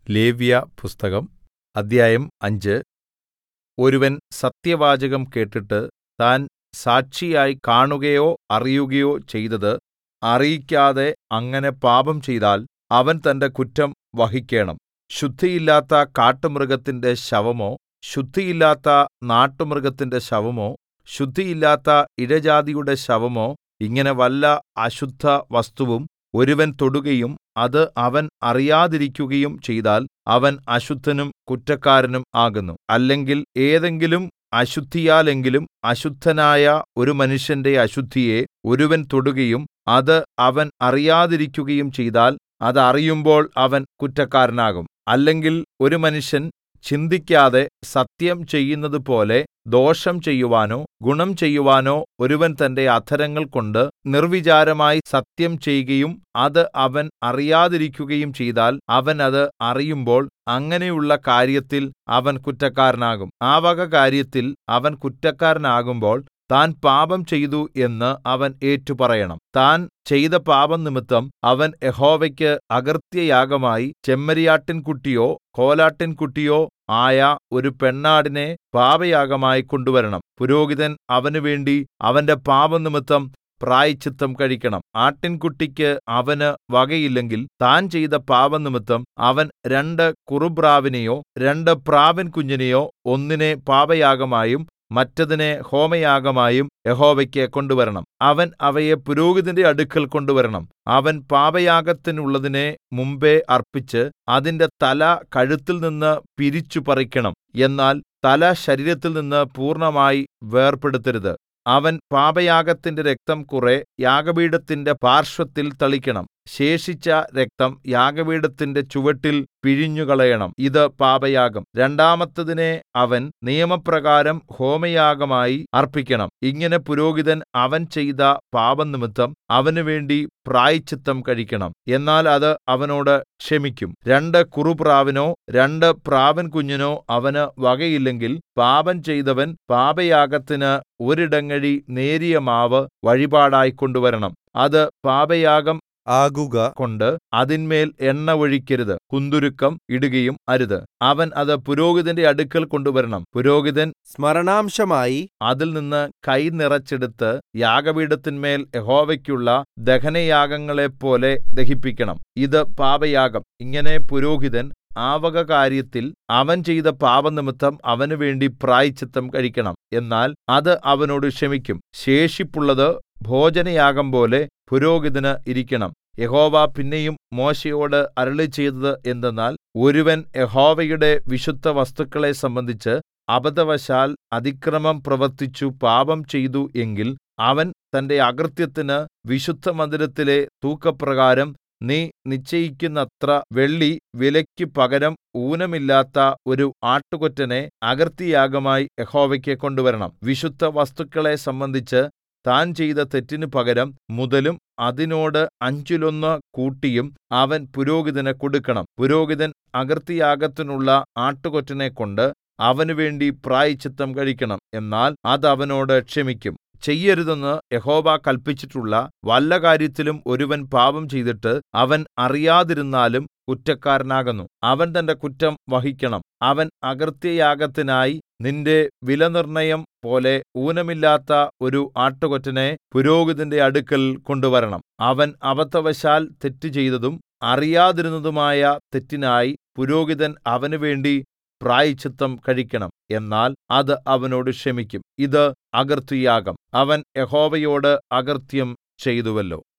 ലേവ്യപുസ്തകം അദ്ധ്യായം അഞ്ച് ഒരുവൻ സത്യവാചകം കേട്ടിട്ട് താൻ സാക്ഷിയായി കാണുകയോ അറിയുകയോ ചെയ്തത് അറിയിക്കാതെ അങ്ങനെ പാപം ചെയ്താൽ അവൻ തന്റെ കുറ്റം വഹിക്കേണം ശുദ്ധിയില്ലാത്ത കാട്ടുമൃഗത്തിന്റെ ശവമോ ശുദ്ധിയില്ലാത്ത നാട്ടുമൃഗത്തിന്റെ ശവമോ ശുദ്ധിയില്ലാത്ത ഇഴജാതിയുടെ ശവമോ ഇങ്ങനെ വല്ല അശുദ്ധവസ്തുവും ഒരുവൻ തൊടുകയും അത് അവൻ അറിയാതിരിക്കുകയും ചെയ്താൽ അവൻ അശുദ്ധനും കുറ്റക്കാരനും ആകുന്നു അല്ലെങ്കിൽ ഏതെങ്കിലും അശുദ്ധിയാലെങ്കിലും അശുദ്ധനായ ഒരു മനുഷ്യന്റെ അശുദ്ധിയെ ഒരുവൻ തൊടുകയും അത് അവൻ അറിയാതിരിക്കുകയും ചെയ്താൽ അത് അറിയുമ്പോൾ അവൻ കുറ്റക്കാരനാകും അല്ലെങ്കിൽ ഒരു മനുഷ്യൻ ചിന്തിക്കാതെ സത്യം ചെയ്യുന്നതുപോലെ ദോഷം ചെയ്യുവാനോ ഗുണം ചെയ്യുവാനോ ഒരുവൻ തന്റെ അധരങ്ങൾകൊണ്ട് നിർവിചാരമായി സത്യം ചെയ്കയും അത് അവൻ അറിയാതിരിക്കുകയും ചെയ്താൽ അവൻ അത് അറിയുമ്പോൾ അങ്ങനെയുള്ള കാര്യത്തിൽ അവൻ കുറ്റക്കാരനാകും ആ വക കാര്യത്തിൽ അവൻ കുറ്റക്കാരനാകുമ്പോൾ താൻ പാപം ചെയ്തു എന്ന് അവൻ ഏറ്റുപറയണം താൻ ചെയ്ത പാപംനിമിത്തം അവൻ യഹോവയ്ക്ക് അകൃത്യയാഗമായി ചെമ്മരിയാട്ടിൻകുട്ടിയോ കോലാട്ടിൻകുട്ടിയോ ആയ ഒരു പെണ്ണാടിനെ പാപയാഗമായി കൊണ്ടുവരണം പുരോഹിതൻ അവനുവേണ്ടി അവന്റെ പാപംനിമിത്തം പ്രായശ്ചിത്തം കഴിക്കണം ആട്ടിൻകുട്ടിക്ക് അവന് വകയില്ലെങ്കിൽ താൻ ചെയ്ത പാപംനിമിത്തം അവൻ രണ്ട് കുറുപ്രാവിനെയോ രണ്ട് പ്രാവിൻ കുഞ്ഞിനെയോ ഒന്നിനെ പാപയാഗമായും മറ്റതിനെ ഹോമയാഗമായും യഹോവയ്ക്ക് കൊണ്ടുവരണം അവൻ അവയെ പുരോഹിതന്റെ അടുക്കൽ കൊണ്ടുവരണം അവൻ പാപയാഗത്തിനുള്ളതിനെ മുമ്പെ അർപ്പിച്ച് അതിന്റെ തല കഴുത്തിൽനിന്ന് പിരിച്ചു പറിക്കണം എന്നാൽ തല ശരീരത്തിൽനിന്ന് പൂർണ്ണമായി വേർപെടുത്തരുത് അവൻ പാപയാഗത്തിന്റെ രക്തം കുറെ യാഗപീഠത്തിന്റെ പാർശ്വത്തിൽ തളിക്കണം ശേഷിച്ച രക്തം യാഗപീഠത്തിന്റെ ചുവട്ടിൽ പിഴിഞ്ഞുകളയണം ഇത് പാപയാഗം രണ്ടാമത്തതിനെ അവൻ നിയമപ്രകാരം ഹോമയാഗമായി അർപ്പിക്കണം ഇങ്ങനെ പുരോഹിതൻ അവൻ ചെയ്ത പാപംനിമിത്തം അവനുവേണ്ടി പ്രായശ്ചിത്തം കഴിക്കണം എന്നാൽ അത് അവനോട് ക്ഷമിക്കും രണ്ട് കുറുപ്രാവിനോ രണ്ട് പ്രാവിൻ കുഞ്ഞിനോ അവന് വകയില്ലെങ്കിൽ പാപം ചെയ്തവൻ പാപയാഗത്തിന് ഒരിടങ്ങഴി നേരിയ മാവ് വഴിപാടായി കൊണ്ടുവരണം അത് പാപയാഗം ആകുക കൊണ്ട് അതിന്മേൽ എണ്ണ ഒഴിക്കരുത് കുന്തുരുക്കം ഇടുകയും അരുത് അവൻ അത് പുരോഹിതന്റെ അടുക്കൽ കൊണ്ടുവരണം പുരോഹിതൻ സ്മരണാംശമായി അതിൽ നിന്ന് കൈ നിറച്ചെടുത്ത് യാഗപീഠത്തിന്മേൽ യഹോവയ്ക്കുള്ള ദഹനയാഗങ്ങളെപ്പോലെ ദഹിപ്പിക്കണം ഇത് പാപയാഗം ഇങ്ങനെ പുരോഹിതൻ ആ വക കാര്യത്തിൽ അവൻ ചെയ്ത പാപനിമിത്തം അവന് വേണ്ടി പ്രായശ്ചിത്തം കഴിക്കണം എന്നാൽ അത് അവനോട് ക്ഷമിക്കും ശേഷിപ്പുള്ളത് ഭോജനയാഗം പോലെ പുരോഹിതന് ഇരിക്കണം യഹോവ പിന്നെയും മോശെയോട് അരുളിച്ചെയ്തത് എന്തെന്നാൽ ഒരുവൻ യഹോവയുടെ വിശുദ്ധ വസ്തുക്കളെ സംബന്ധിച്ച് അബദ്ധവശാൽ അതിക്രമം പ്രവർത്തിച്ചു പാപം ചെയ്തു എങ്കിൽ അവൻ തന്റെ അകൃത്യത്തിന് വിശുദ്ധമന്ദിരത്തിലെ തൂക്കപ്രകാരം നീ നിശ്ചയിക്കുന്നത്ര വെള്ളി വിലയ്ക്ക് പകരം ഊനമില്ലാത്ത ഒരു ആട്ടുകൊറ്റനെ അകൃത്യയാഗമായി യഹോവയ്ക്ക് കൊണ്ടുവരണം വിശുദ്ധ വസ്തുക്കളെ സംബന്ധിച്ച് താൻ ചെയ്ത തെറ്റിന് പകരം മുതലും അതിനോട് അഞ്ചിലൊന്ന് കൂട്ടിയും അവൻ പുരോഹിതന് കൊടുക്കണം പുരോഹിതൻ അകൃത്യയാഗത്തിനുള്ള ആട്ടുകൊറ്റനെ കൊണ്ട് അവനുവേണ്ടി പ്രായശ്ചിത്തം കഴിക്കണം എന്നാൽ അത് അവനോട് ക്ഷമിക്കും ചെയ്യരുതെന്ന് യഹോവ കല്പിച്ചിട്ടുള്ള വല്ല കാര്യത്തിലും ഒരുവൻ പാപം ചെയ്തിട്ട് അവൻ അറിയാതിരുന്നാലും കുറ്റക്കാരനാകുന്നു അവൻ തന്റെ കുറ്റം വഹിക്കണം അവൻ അകൃത്യയാഗത്തിനായി നിന്റെ വിലനിർണ്ണയം പോലെ ഊനമില്ലാത്ത ഒരു ആട്ടുകൊറ്റനെ പുരോഹിതന്റെ അടുക്കൽ കൊണ്ടുവരണം അവൻ അബദ്ധവശാൽ തെറ്റ് ചെയ്തതും അറിയാതിരുന്നതുമായ തെറ്റിനായി പുരോഹിതൻ അവനുവേണ്ടി പ്രായശ്ചിത്തം കഴിക്കണം എന്നാൽ അത് അവനോട് ക്ഷമിക്കും ഇത് അകൃത്യയാഗം അവൻ യഹോവയോട് അകൃത്യം ചെയ്തുവല്ലോ